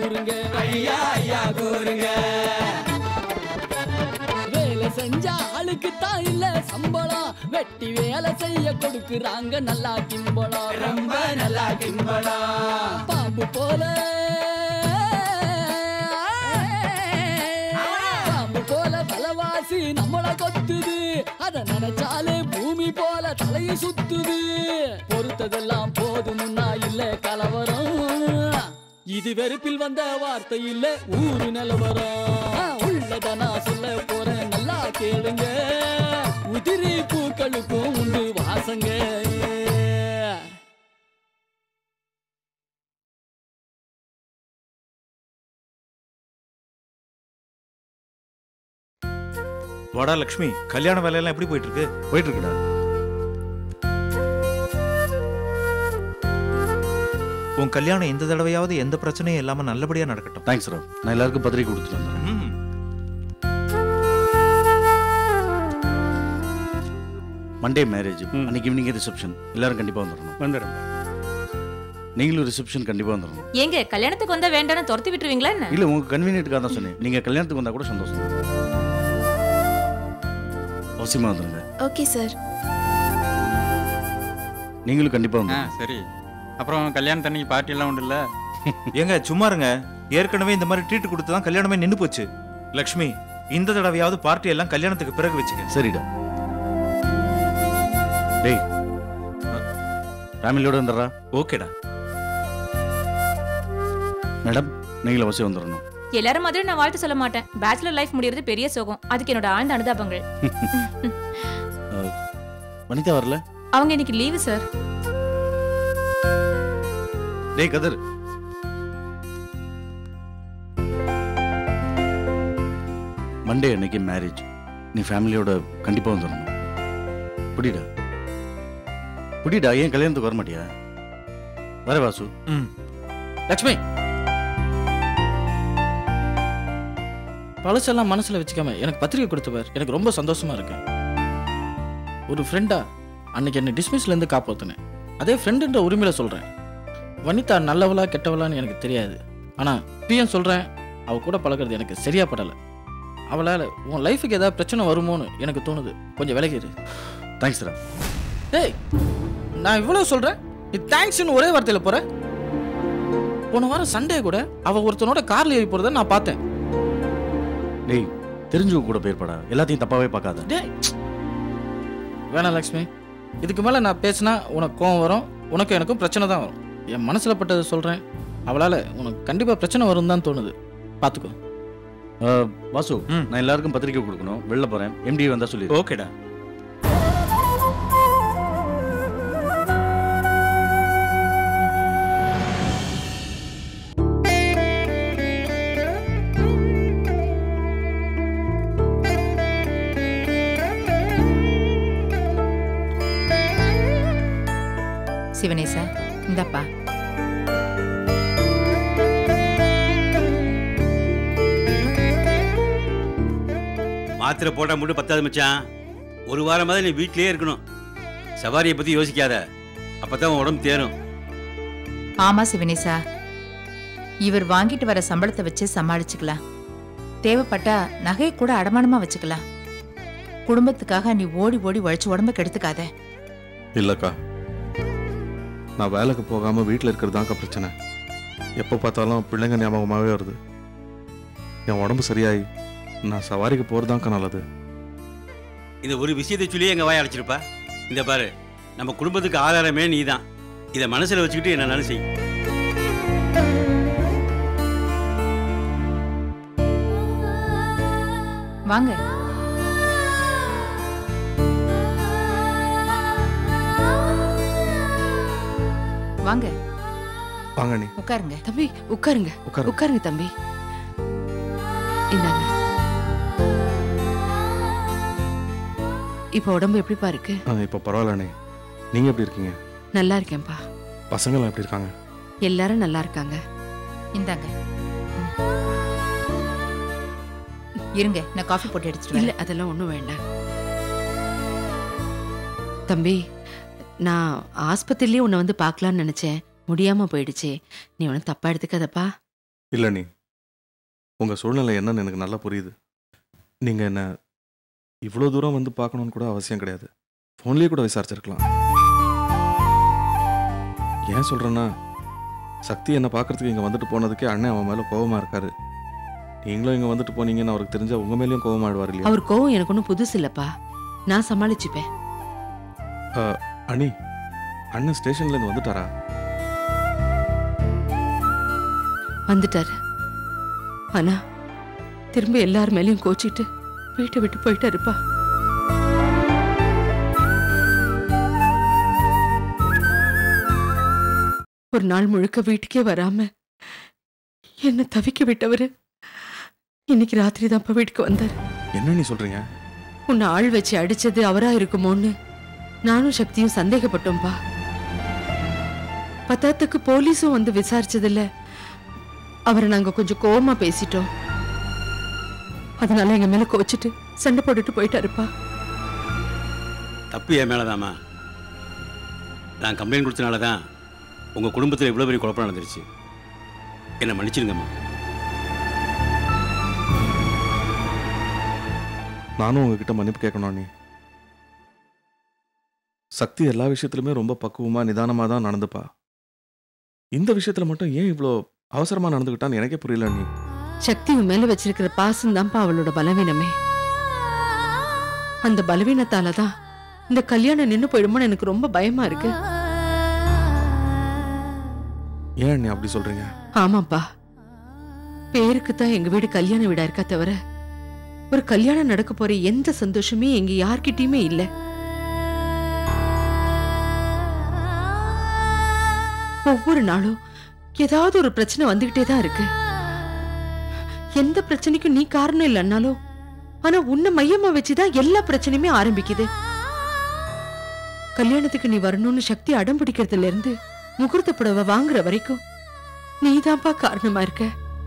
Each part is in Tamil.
கூறுங்க ஐயா ஐயா கூறுங்க வேலை செஞ்ச ஆளுக்கு தான் இல்ல சம்பளம் வெட்டி வேலை செய்ய கொடுக்குறாங்க நல்லா கிம்பளம் ரொம்ப நல்லா கிம்பளம் பாம்பு போல பாம்பு போல தலைவாசி நம்மள கொத்துது அத நினைச்சாலே பூமி போல தலையை சுத்துது பொறுத்ததெல்லாம் போதுமுன்னா இல்ல கலவரம் இது வெறுப்பில் வந்த வார்த்தை இல்ல ஊரு நிலவரம் உள்ளத நான் சொல்ல போறேன் நல்லா கேளுங்க உதிரி பூக்களுக்கும் உண்டு வாசங்க வாடா லக்ஷ்மி கல்யாண வேலையெல்லாம் எப்படி போயிட்டு இருக்கு போயிட்டு இருக்குடா உன் கல்யாணம் இந்த தடவையாவது எந்த பிரச்சனையும் இல்லாம நல்லபடியா நடக்கட்டும் தேங்க்ஸ் ராவ் நான் எல்லாருக்கும் பத்திரிக்கை கொடுத்துட்டு வந்துடுறேன் ம். மண்டே மேரேஜ் அன்னைக்கு ஈவினிங் ரிசப்ஷன் எல்லாரும் கண்டிப்பா வந்துடணும் வந்துடுறேன் நீங்களும் ரிசப்ஷன் கண்டிப்பா வந்துடணும் ஏங்க கல்யாணத்துக்கு வந்தா வேண்டாம்னு துரத்தி விட்டுருவீங்களா என்ன இல்ல உங்க கன்வீனியன்ட்டுக்காக தான் சொன்னேன் நீங்க கல்யாணத்துக்கு வந்தா கூட சந்தோஷம் அவசியமா வந்துருங்க ஓகே சார் நீங்களும் கண்டிப்பா ஆ வந்துருங்க சரி அப்புறம் கல்யாணத்தன்னைக்கு பார்ட்டி எல்லாம் உண்டு இல்ல ஏங்க சும்மா இருங்க ஏற்கனவே இந்த மாதிரி ட்ரீட் கொடுத்து தான் கல்யாணமே நின்னு போச்சு லக்ஷ்மி இந்த தடவையாவது பார்ட்டி எல்லாம் கல்யாணத்துக்கு பிறகு வச்சுக்க சரிடா டேய் ஃபேமிலியோட வந்துடுறா ஓகேடா மேடம் நீங்களும் அவசியம் வந்துடணும் எல்லாரும் மாதிரி நான் வாழ்த்து சொல்ல மாட்டேன் பேச்சுலர் லைஃப் முடியறது பெரிய சோகம் அதுக்கு என்னோட ஆழ்ந்த அனுதாபங்கள் வனிதா வரல அவங்க இன்னைக்கு லீவு சார் டேய் கதர் மண்டே அன்னைக்கு மேரேஜ் நீ ஃபேமிலியோட கண்டிப்பா வந்துடணும் புடிடா புடிடா ஏன் கல்யாணத்துக்கு வர மாட்டியா வர வாசு ம் லக்ஷ்மி பழசெல்லாம் மனசுல வச்சுக்காம எனக்கு பத்திரிக்கை கொடுத்தவர் எனக்கு ரொம்ப சந்தோஷமா இருக்கு ஒரு ஃப்ரெண்டா அன்னைக்கு என்னை டிஸ்மிஸ்ல இருந்து காப்பாத்தினேன் அதே ஃப்ரெண்டுன்ற உரிமையில சொல்றேன் வனிதா நல்லவளா கெட்டவளான்னு எனக்கு தெரியாது ஆனா பிஎன் சொல்றேன் அவ கூட பழகுறது எனக்கு சரியா படல அவளால உன் லைஃபுக்கு ஏதாவது பிரச்சனை வருமோன்னு எனக்கு தோணுது கொஞ்சம் விலகிரு தேங்க்ஸ் ரா ஏய் நான் இவ்வளவு சொல்றேன் நீ தேங்க்ஸ்னு ஒரே வார்த்தையில போற போன வாரம் சண்டே கூட அவ ஒருத்தனோட கார்ல ஏறி போறத நான் பார்த்தேன் டேய் தெரிஞ்சவங்க கூட போயிருப்பாடா எல்லாத்தையும் தப்பாவே பார்க்காத டேய் வேணாம் லக்ஷ்மி இதுக்கு மேல நான் பேசினா உனக்கு கோவம் வரும் உனக்கு எனக்கும் பிரச்சனை தான் வரும் என் மனசுல பட்டதை சொல்றேன் அவளால உனக்கு கண்டிப்பா பிரச்சனை வரும் தான் தோணுது பாத்துக்கோ அஹ், வாசு ம். நான் எல்லாருக்கும் பத்திரிக்கை கொடுக்கணும் வெளில போறேன் எம்டி வந்தா சொல்லி ஓகேடா சிவனேசா இந்தப்பா மாத்திரை போட்டா மட்டும் பத்தாது மச்சான் ஒரு வாரமாவது நீ வீட்லயே இருக்கணும் சவாரியை பத்தி யோசிக்காத அப்பதான் உன் உடம்பு தேரும் ஆமா சிவனேசா இவர் வாங்கிட்டு வர சம்பளத்தை வச்சு சமாளிச்சுக்கலாம் தேவைப்பட்டா நகை கூட அடமானமா வச்சுக்கலாம் குடும்பத்துக்காக நீ ஓடி ஓடி உழைச்சு உடம்ப கெடுத்துக்காத இல்லைக்கா நான் வேலைக்கு போகாமல் வீட்டில் இருக்கிறது தான்க்கா பிரச்சனை எப்போ பார்த்தாலும் பிள்ளைங்க ஞாபகமாகவே வருது என் உடம்பு சரியாயி நான் சவாரிக்கு போகிறதாங்க்கா நல்லது இந்த ஒரு விஷயத்தை சொல்லி எங்க வாய அடைச்சிருப்பா இந்த பாரு நம்ம குடும்பத்துக்கு ஆதாரமே நீதான் இதை மனசுல வச்சுக்கிட்டு என்னன்னாலும் செய் வாங்க வாங்க வாங்க நீ உட்காருங்க தம்பி உட்காருங்க உட்காரு உட்காருங்க தம்பி இந்தாங்க இப்போ உடம்பு எப்படிப்பா இருக்கு ஆ இப்போ பரவாயில்லண்ணே நீங்கள் எப்படி இருக்கீங்க நல்லா இருக்கேன்ப்பா பசங்களாம் எப்படி இருக்காங்க எல்லாரும் நல்லா இருக்காங்க இந்தாங்க இருங்க நான் காஃபி போட்டு எடுத்துட்டு இல்ல வரேன் அதெல்லாம் ஒண்ணும் வேண்டாம் தம்பி நான் ஆஸ்பத்திரிலயே உன்னை வந்து பார்க்கலான்னு நினைச்சேன் முடியாம போயிடுச்சு நீ ஒன்றும் தப்பா எடுத்துக்காதப்பா இல்லை நீ உங்கள் சூழ்நிலை என்னன்னு எனக்கு நல்லா புரியுது நீங்கள் என்ன இவ்வளோ தூரம் வந்து பார்க்கணுன்னு கூட அவசியம் கிடையாது ஃபோன்லேயே கூட விசாரிச்சிருக்கலாம் ஏன் சொல்கிறேன்னா சக்தி என்னை பார்க்கறதுக்கு இங்கே வந்துட்டு போனதுக்கே அண்ணன் அவன் மேலே கோவமாக இருக்காரு நீங்களும் இங்கே வந்துட்டு போனீங்கன்னு அவருக்கு தெரிஞ்சா உங்கள் மேலேயும் கோவமாயிடுவார் இல்லையா அவர் கோவம் எனக்கு ஒன்றும் புதுசு இல்லப்பா நான் சமாளிச்சுப்பேன் அனி அண்ணன் ஸ்டேஷன்லேருந்து வந்துட்டாரா வந்துட்டாரு ஆனா திரும்ப எல்லார் மேலயும் கோச்சிட்டு வீட்டை விட்டு போயிட்டாருப்பா ஒரு நாள் முழுக்க வீட்டுக்கே வராம என்ன தவிக்க விட்டவரு இன்னைக்கு ராத்திரி தான்ப்பா வீட்டுக்கு வந்தார் என்ன நீ சொல்கிறீங்க உன்னை ஆள் வச்சு அடிச்சது அவரா இருக்குமோன்னு நானும் சக்தியும் சந்தேகப்பட்டோம்பா பத்தாத்துக்கு போலீஸும் வந்து விசாரிச்சதில்ல அவரை நாங்க கொஞ்சம் கோவமா பேசிட்டோம் அதனால எங்க மேல கோச்சிட்டு சண்டை போட்டுட்டு போயிட்டாருப்பா தப்பு என் மேலதாம்மா நான் கம்ப்ளைண்ட் கொடுத்தனால தான் உங்கள் குடும்பத்தில் இவ்வளோ பெரிய குழப்பம் நடந்துருச்சு என்னை மன்னிச்சிடுங்கம்மா நானும் உங்ககிட்ட மன்னிப்பு கேட்கணும் நீ சக்தி எல்லா விஷயத்துலையுமே ரொம்ப பக்குவமாக நிதானமாக தான் நடந்துப்பா இந்த விஷயத்தில் மட்டும் ஏன் இவ்வளோ அவசரமாக நடந்துக்கிட்டான்னு எனக்கே புரியல நீ சக்தி உன் மேல வச்சிருக்கிற பாசம் தான்ப்பா அவளோட பலவீனமே அந்த பலவீனத்தால தான் இந்த கல்யாணம் நின்னு போயிடுமோன்னு எனக்கு ரொம்ப பயமா இருக்கு ஏன் நீ அப்படி சொல்கிறீங்க ஆமாப்பா பேருக்கு தான் எங்க வீடு கல்யாண வீடா இருக்கா தவிர ஒரு கல்யாணம் நடக்க போற எந்த சந்தோஷமே எங்க யார்கிட்டயுமே இல்ல ஒவ்வொரு நாளும் ஏதாவது ஒரு பிரச்சனை வந்துகிட்டே தான் இருக்கு எந்த பிரச்சனைக்கும் நீ காரணம் இல்லைன்னாலும் ஆனா உன்னை மையமா வச்சுதான் எல்லா பிரச்சனையுமே ஆரம்பிக்குது கல்யாணத்துக்கு நீ வரணும்னு சக்தி அடம் பிடிக்கிறதுல இருந்து முகூர்த்த புடவை வாங்குற வரைக்கும் நீதான்ப்பா காரணமா இருக்க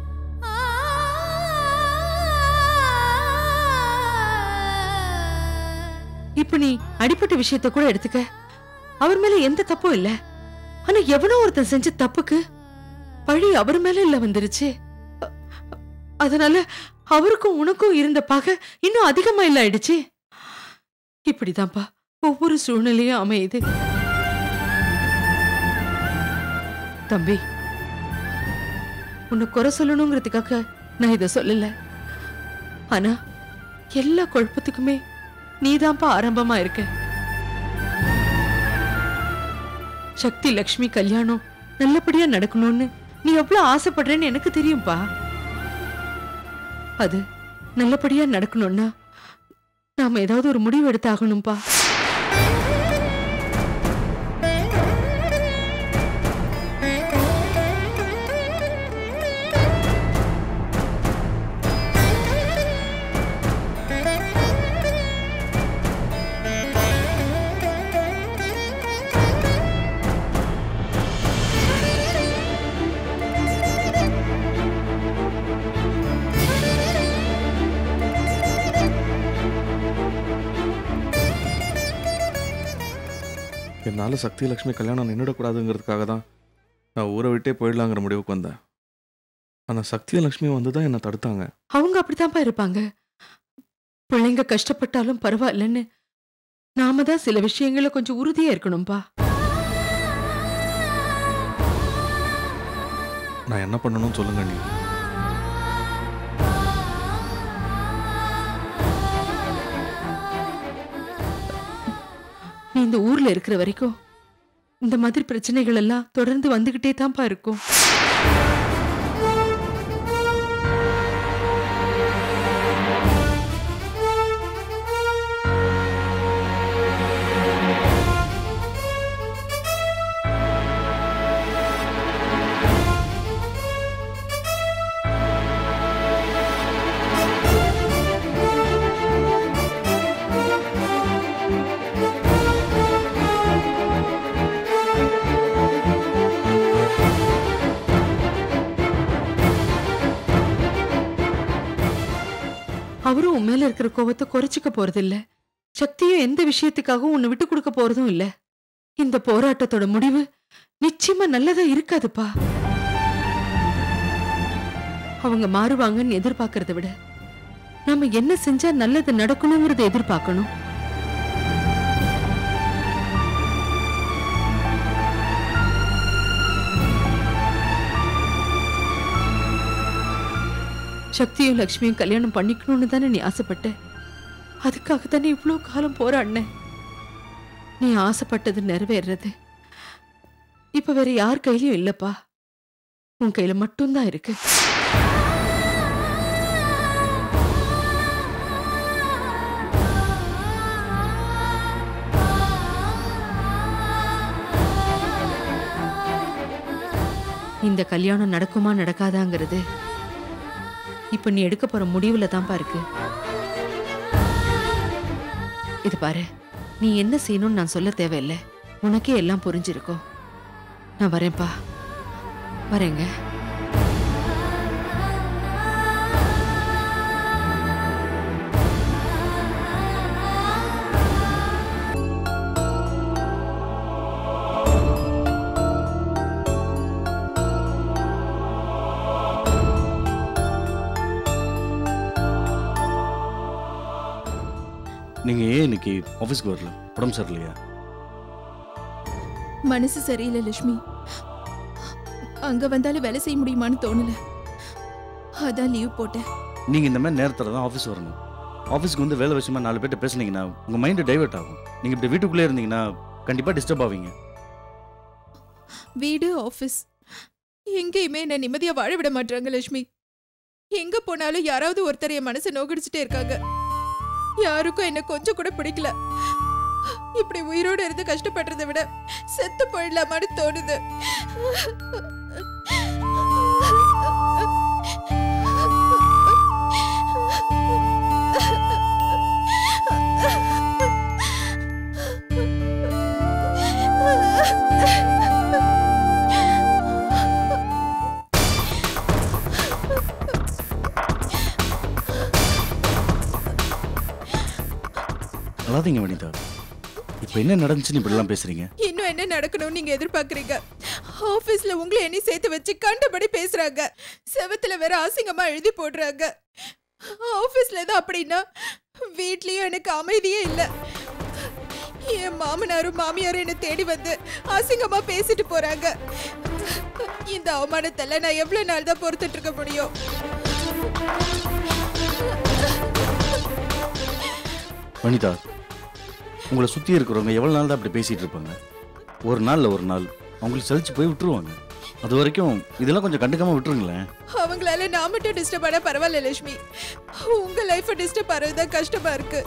இப்ப நீ அடிப்பட்ட விஷயத்த கூட எடுத்துக்க அவர் மேல எந்த தப்பும் இல்ல ஆனா எவனோ ஒருத்தன் செஞ்ச தப்புக்கு பழி அவர் மேல இல்ல வந்துருச்சு அ- அதனால அவருக்கும் உனக்கும் இருந்த பகை இன்னும் அதிகமா இல்ல ஆயிடுச்சு இப்படிதான்ப்பா ஒவ்வொரு சூழ்நிலையும் அமையுது தம்பி உன்னை குறை சொல்லணுங்கிறதுக்காக நான் இதை சொல்லல ஆனா எல்லா குழப்பத்துக்குமே நீதான்ப்பா ஆரம்பமா இருக்க சக்தி லக்ஷ்மி கல்யாணம் நல்லபடியா நடக்கணும்னு நீ எவ்வளவு ஆசைப்படுறேன்னு எனக்கு தெரியும்பா அது நல்லபடியா நடக்கணும்னா நாம ஏதாவது ஒரு முடிவு எடுத்தாகணும்பா என்னால் சக்தி லக்ஷ்மி கல்யாணம் நின்றுடக்கூடாதுங்கிறதுக்காக தான் நான் ஊரை விட்டே போயிடலாங்கிற முடிவுக்கு வந்தேன் ஆனால் சக்தியும் லக்ஷ்மியும் வந்து தான் என்னை தடுத்தாங்க அவங்க அப்படித்தான்ப்பா இருப்பாங்க பிள்ளைங்க கஷ்டப்பட்டாலும் பரவாயில்லன்னு நாம தான் சில விஷயங்கள கொஞ்சம் உறுதியா இருக்கணும்பா நான் என்ன பண்ணணும்னு சொல்லுங்க நீ நீ இந்த ஊர்ல இருக்கிற வரைக்கும் இந்த மாதிரி பிரச்சனைகள் எல்லாம் தொடர்ந்து வந்துகிட்டே தான்ப்பா இருக்கும் அவரும் உன் மேல இருக்கிற கோவத்தை குறைச்சிக்க போறதில்ல சக்தியும் எந்த விஷயத்துக்காகவும் உன்னை விட்டு கொடுக்க போறதும் இல்ல இந்த போராட்டத்தோட முடிவு நிச்சயமா நல்லதா இருக்காதுப்பா அவங்க மாறுவாங்கன்னு எதிர்பார்க்கறத விட நாம என்ன செஞ்சா நல்லது நடக்கணுங்கிறத எதிர்பார்க்கணும் சக்தியும் லக்ஷ்மியும் கல்யாணம் பண்ணிக்கணும்னு தானே நீ ஆசைப்பட்ட அதுக்காக தானே இவ்வளோ காலம் போராடினேன் நீ ஆசைப்பட்டது நிறைவேறது இப்ப வேற யார் கையிலயும் இல்லப்பா உன் கையில மட்டும்தான் இருக்கு இந்த கல்யாணம் நடக்குமா நடக்காதாங்கிறது இப்ப நீ எடுக்க போற முடிவுல தான்ப்பா இருக்கு இது பாரு நீ என்ன செய்யணும்னு நான் சொல்ல தேவையில்லை உனக்கே எல்லாம் புரிஞ்சிருக்கும் நான் வரேன்ப்பா வரேங்க நீங்க ஏன் இன்னைக்கு ஆஃபீஸ்க்கு வரல உடம்பு சரியில்லையா மனசு சரியில்லை லட்சுமி அங்க வந்தாலும் வேலை செய்ய முடியுமான்னு தோணல அதான் லீவ் போட்டேன் நீங்க இந்த மாதிரி நேரத்துல தான் ஆஃபீஸ் வரணும் ஆஃபீஸ்க்கு வந்து வேலை விஷயமா நாலு பேர்ட்ட பேசுனீங்கன்னா உங்க மைண்ட் டைவர்ட் ஆகும் நீங்க இப்படி வீட்டுக்குள்ளே இருந்தீங்கன்னா கண்டிப்பா டிஸ்டர்ப் ஆவீங்க வீடு ஆபீஸ் எங்கேயுமே என்ன நிம்மதியா வாழ விட மாட்டாங்க லட்சுமி எங்க போனாலும் யாராவது ஒருத்தர் என் மனசை நோகடிச்சுட்டே இருக்காங்க யாருக்கும் என்ன கொஞ்சம் கூட பிடிக்கல இப்படி உயிரோட இருந்து கஷ்டப்படுறதை விட செத்து போயிடலாமான்னு தோணுது அழாதீங்க வனிதா இப்போ என்ன நடந்துச்சுன்னு இப்படிலாம் பேசுறீங்க இன்னும் என்ன நடக்கணும்னு நீங்க எதிர்பார்க்கறீங்க ஆபீஸ்ல உங்களை என்னை சேர்த்து வச்சு கண்டபடி பேசுறாங்க செவத்துல வேற அசிங்கமா எழுதி போடுறாங்க ஆபீஸ்ல தான் அப்படின்னா வீட்லயும் எனக்கு அமைதியே இல்ல என் மாமனாரும் மாமியாரும் என்ன தேடி வந்து அசிங்கமா பேசிட்டு போறாங்க இந்த அவமானத்தெல்லாம் நான் எவ்வளவு நாள் தான் பொறுத்துட்டு இருக்க முடியும் வனிதா உங்களை சுற்றி இருக்கிறவங்க எவ்வளோ நாள் தான் அப்படி பேசிகிட்டு இருப்பாங்க ஒரு நாளில் ஒரு நாள் அவங்களுக்கு சலிச்சு போய் விட்டுருவாங்க அது வரைக்கும் இதெல்லாம் கொஞ்சம் கண்டுக்காம விட்டுருங்களேன் அவங்களால நான் மட்டும் டிஸ்டர்ப் ஆனா பரவாயில்ல லட்சுமி உங்க லைஃப் டிஸ்டர்ப் ஆறதுதான் கஷ்டமா இருக்கு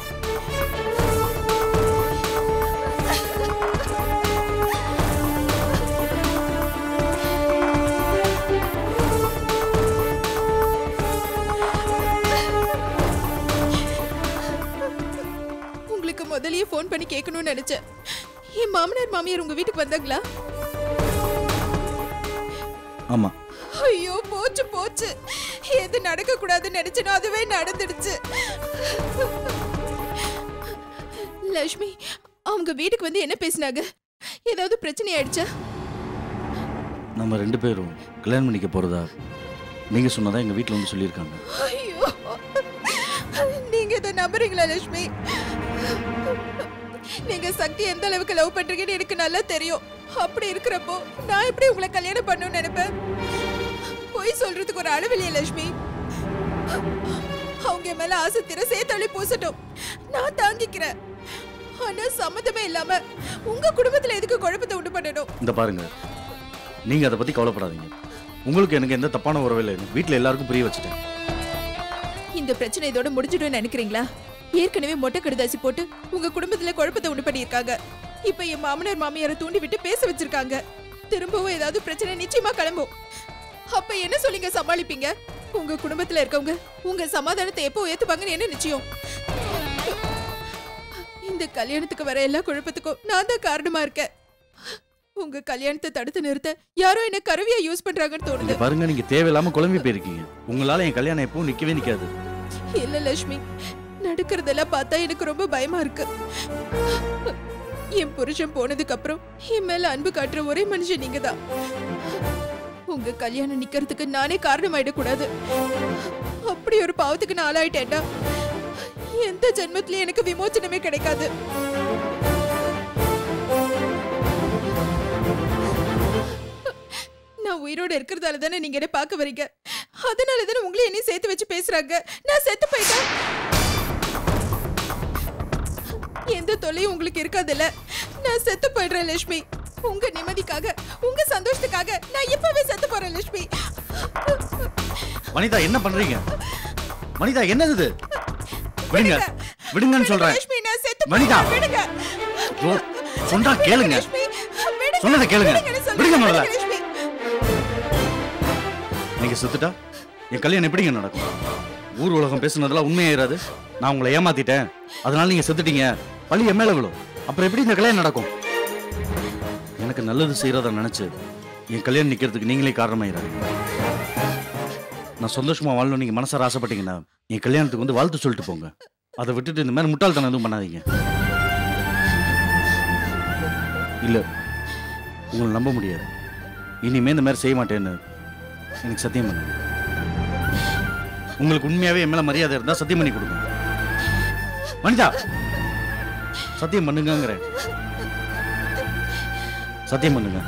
உங்களுக்கு முதல்லயே ஃபோன் பண்ணி கேட்கணும்னு நினைச்சேன் என் மாமனார் மாமியார் உங்க வீட்டுக்கு வந்தாங்களா ஆமாம் ஐயோ போச்சு போச்சு எது நடக்க கூடாதுன்னு நினைச்சனோ அதுவே நடந்துடுச்சு லட்சுமி அவங்க வீட்டுக்கு வந்து என்ன பேசினாங்க ஏதாவது பிரச்சனை ஆயிடுச்சா நம்ம ரெண்டு பேரும் கல்யாணம் பண்ணிக்க போகிறதா நீங்கள் சொன்னதா எங்கள் வீட்டில் வந்து சொல்லியிருக்காங்க ஐயோ நீங்க இதை நம்புறீங்களா லட்சுமி நீங்க சக்தி எந்த அளவுக்கு லவ் பண்றீங்கன்னு எனக்கு நல்லா தெரியும் அப்படி இருக்கிறப்போ நான் எப்படி உங்களை கல்யாணம் பண்ணணும்னு நினைப்பேன் பொய் சொல்றதுக்கு ஒரு அளவு இல்லையா லட்சுமி அவங்க என் மேல ஆசை தீர சேத்தொழி பூசட்டும் நான் தாங்கிக்கிறேன் ஆனா சம்மந்தமே இல்லாம உங்க குடும்பத்துல எதுக்கு குழப்பத்தை உண்டு பண்ணணும் இந்த பாருங்க நீங்கள் அதை பற்றி கவலைப்படாதீங்க உங்களுக்கு எனக்கு எந்த தப்பான உறவு இல்லை வீட்டில் எல்லாருக்கும் புரிய வச்சுட்டேன் இந்த பிரச்சனை இதோட முடிஞ்சிடும்னு நினைக்கிறீங்களா ஏற்கனவே மொட்டை கடுதாசி போட்டு உங்க குடும்பத்துல குழப்பத்தை உண்டு பண்ணியிருக்காங்க இப்ப என் மாமனார் மாமியாரை தூண்டி விட்டு பேச வச்சிருக்காங்க திரும்பவும் ஏதாவது பிரச்சனை நிச்சயமா கிளம்பும் அப்ப என்ன சொல்லிங்க சமாளிப்பீங்க உங்க குடும்பத்துல இருக்கவங்க உங்க சமாதானத்தை எப்போ ஏத்துப்பாங்கன்னு என்ன நிச்சயம் இந்த கல்யாணத்துக்கு வர எல்லா குழப்பத்துக்கும் நான் தான் காரணமா இருக்கேன் உங்க கல்யாணத்தை தடுத்து நிறுத்த யாரோ என்ன கருவியா யூஸ் பண்றாங்கன்னு தோணுது இங்க பாருங்க நீங்கள் தேவையில்லாமல் குழம்பி போயிருக்கீங்க உங்களால் என் கல்யாணம் எப்பவும் நிற்கவே நிற்காது இல்ல லட்சுமி நடக்கிறதெல்லாம் பார்த்தா எனக்கு ரொம்ப பயமா இருக்கு என் புருஷன் போனதுக்கு அப்புறம் என் மேல அன்பு காட்டுற ஒரே மனுஷன் நீங்க தான் உங்க கல்யாணம் நிக்கிறதுக்கு நானே காரணமாயிடக்கூடாது அப்படி ஒரு பாவத்துக்கு நான் ஆளாயிட்டேன்டா எந்த ஜென்மத்திலயும் எனக்கு விமோச்சனமே கிடைக்காது நான் உயிரோட இருக்கிறதால தானே நீங்க என்ன பார்க்க வரீங்க அதனால தானே உங்களை என்னையும் சேர்த்து வச்சு பேசுறாங்க நான் செத்து போயிட்டேன் எந்த தொல்லையும் உங்களுக்கு இருக்காதுல்ல நான் செத்து போயிடுறேன் லட்சுமி உங்க நிம்மதிக்காக உங்க சந்தோஷத்துக்காக நான் இப்பவே செத்து போறேன் லட்சுமி வனிதா என்ன பண்றீங்க வனிதா என்னது இது விடுங்க விடுங்கன்னு சொல்றேன் லட்சுமி நான் செத்து வனிதா. போறேன். விடுங்க ஐயோ, சொன்னா கேளுங்க லட்சுமி விடுங்க. சொன்னதை கேளுங்க. விடுங்கன்னு சொல்றேன். விடுங்க முதல்ல. லட்சுமி நீங்க செத்துட்டா என் கல்யாணம் எப்படிங்க நடக்கும் ஊர் உலகம் பேசுனதெல்லாம் உண்மையாயிராது நான் உங்களை ஏமாத்திட்டேன் அதனால நீங்க செத்துட்டீங்க பழி என் மேல விழும் அப்புறம் எப்படி இந்த கல்யாணம் நடக்கும் எனக்கு நல்லது செய்யறத நினைச்சு என் கல்யாணம் நிக்கிறதுக்கு நீங்களே காரணமாயிராது நான் சந்தோஷமா வாழணும் நீங்க மனசார ஆசைப்பட்டீங்கன்னா என் கல்யாணத்துக்கு வந்து வாழ்த்து சொல்லிட்டு போங்க அதை விட்டுட்டு இந்த மாதிரி முட்டாள்தனம் எதுவும் பண்ணாதீங்க இல்ல உங்களை நம்ப முடியாது இனிமே இந்த மாதிரி செய்ய மாட்டேன்னு எனக்கு சத்தியம் பண்ணுங்க உங்களுக்கு உண்மையாவே என் மேல மரியாதை இருந்தா சத்தியம் பண்ணி கொடுங்க மனிதா சத்தியம் பண்ணுங்கங்கிறேன் சத்தியம் பண்ணுங்க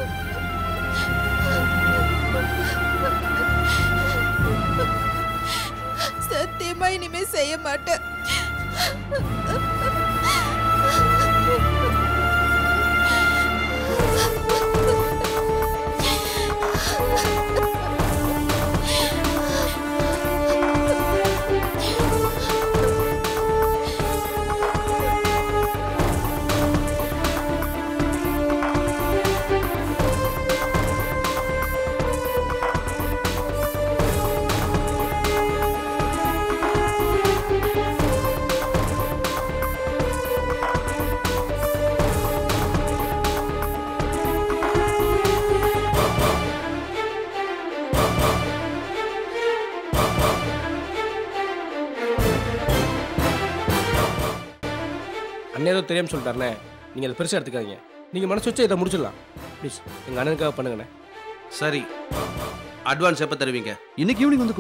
சத்தியமா இனிமே செய்ய மாட்டேன் அண்ணன் ஏதோ தெரியாம சொல்லிட்டாருண்ணே நீங்கள் அதை பெருசாக எடுத்துக்காதீங்க நீங்கள் மனசு வச்சு இதை முடிச்சிடலாம் ப்ளீஸ் எங்கள் அண்ணனுக்காக பண்ணுங்கண்ணே சரி அட்வான்ஸ் எப்போ தருவீங்க இன்னைக்கு ஈவினிங் வந்து